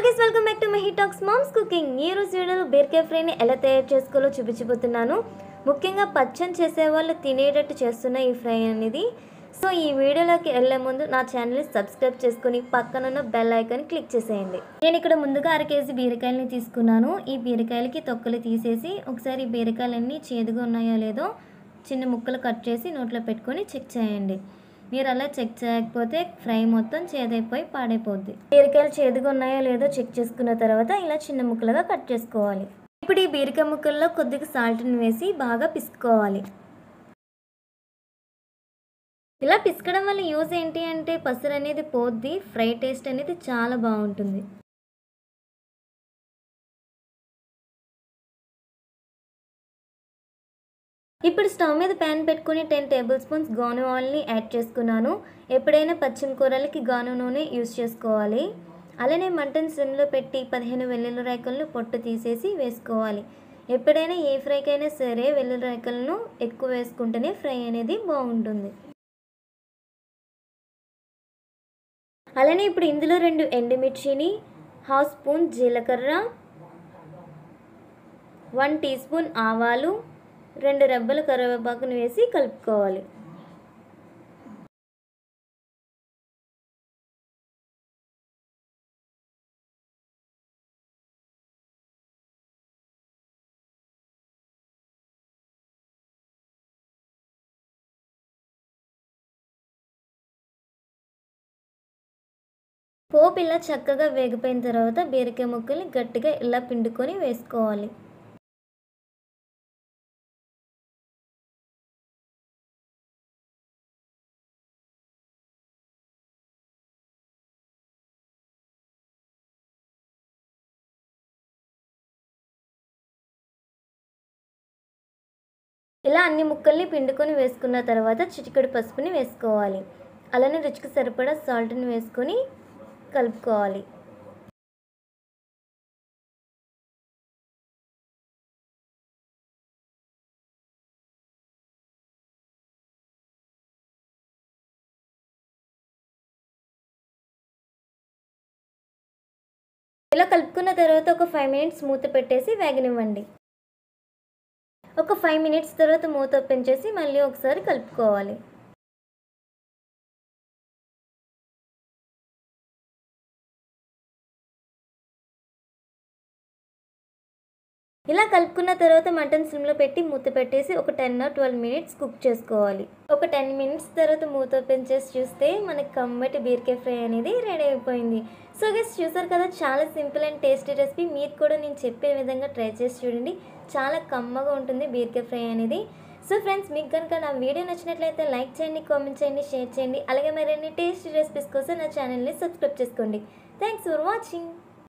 guys welcome back to my hit talks moms cooking ఈ రోజు వీడియోలో బీరకాయ ఫ్రైని ఎలా తయారు చేసుకోవాలో చూపించబోతున్నాను ముఖ్యంగా పచ్చని చేసేవాళ్ళు తినేటట్టు చేస్తున్న ఈ ఫ్రై అనేది సో ఈ వీడియోలోకి వెళ్ళే ముందు నా ఛానల్ని సబ్స్క్రైబ్ చేసుకుని పక్కనున్న బెల్ ఐకాన్ క్లిక్ చేసేయండి నేను ఇక్కడ ముందుగా అర కేజీ బీరకాయలని తీసుకున్నాను ఈ బీరకాయలకి తొక్కలు తీసేసి ఒకసారి ఈ బీరకాయలన్నీ చేదుగా ఉన్నాయో లేదో చిన్న ముక్కలు కట్ చేసి నోట్లో పెట్టుకొని చెక్ చేయండి మీరు అలా చెక్ చేయకపోతే ఫ్రై మొత్తం చేదైపోయి పాడైపోద్ది బీరకాయలు చేదుగా ఉన్నాయో లేదో చెక్ చేసుకున్న తర్వాత ఇలా చిన్న ముక్కలుగా కట్ చేసుకోవాలి ఇప్పుడు ఈ బీరకాయ ముక్కల్లో కొద్దిగా సాల్ట్ని వేసి బాగా పిసుకోవాలి ఇలా పిసకడం వల్ల యూజ్ ఏంటి అంటే పసరు అనేది పోద్ది ఫ్రై టేస్ట్ అనేది చాలా బాగుంటుంది ఇప్పుడు స్టవ్ మీద ప్యాన్ పెట్టుకుని టెన్ టేబుల్ స్పూన్స్ గాను ఆయిల్ని యాడ్ చేసుకున్నాను ఎప్పుడైనా పచ్చిమి కూరలకి గాను నూనె యూస్ చేసుకోవాలి అలానే మంటను సిమ్లో పెట్టి పదిహేను వెల్లుల్లి రేకలను పొట్టు తీసేసి వేసుకోవాలి ఎప్పుడైనా ఏ ఫ్రైకైనా సరే వెల్లుల్లి రేకలను ఎక్కువ వేసుకుంటేనే ఫ్రై అనేది బాగుంటుంది అలానే ఇప్పుడు ఇందులో రెండు ఎండుమిర్చిని హాఫ్ స్పూన్ జీలకర్ర వన్ టీ స్పూన్ ఆవాలు రెండు రెబ్బల కరివేపాకును వేసి కలుపుకోవాలి పోపు ఇలా చక్కగా వేగిపోయిన తర్వాత బీరకాయ ముక్కల్ని గట్టిగా ఇలా పిండుకొని వేసుకోవాలి ఇలా అన్ని ముక్కల్ని పిండుకొని వేసుకున్న తర్వాత చిటికెడు పసుపుని వేసుకోవాలి అలానే రుచికి సరిపడా సాల్ట్ని వేసుకొని కలుపుకోవాలి ఇలా కలుపుకున్న తర్వాత ఒక ఫైవ్ మినిట్స్ మూత పెట్టేసి వేగనివ్వండి ఒక ఫైవ్ మినిట్స్ తర్వాత మూత ఓపెన్ చేసి మళ్ళీ ఒకసారి కలుపుకోవాలి ఇలా కలుపుకున్న తర్వాత మటన్ సిమ్లో పెట్టి మూత పెట్టేసి ఒక ten or twelve minutes cook చేసుకోవాలి ఒక టెన్ మినిట్స్ తర్వాత మూత ఓపెన్ చేసి చూస్తే మనకి కమ్మటి బీరకాయ ఫ్రై అనేది రెడీ అయిపోయింది సో గెస్ చూసారు కదా చాలా సింపుల్ అండ్ టేస్టీ రెసిపీ మీరు కూడా నేను చెప్పే విధంగా ట్రై చేసి చూడండి చాలా కమ్మగా ఉంటుంది బీరకాయ ఫ్రై అనేది సో ఫ్రెండ్స్ మీకు కనుక నా వీడియో నచ్చినట్లయితే లైక్ చేయండి కామెంట్ చేయండి షేర్ చేయండి అలాగే మరిన్ని టేస్టీ రెసిపీస్ కోసం నా ఛానల్ని సబ్స్క్రైబ్ చేసుకోండి థ్యాంక్స్ ఫర్ వాచింగ్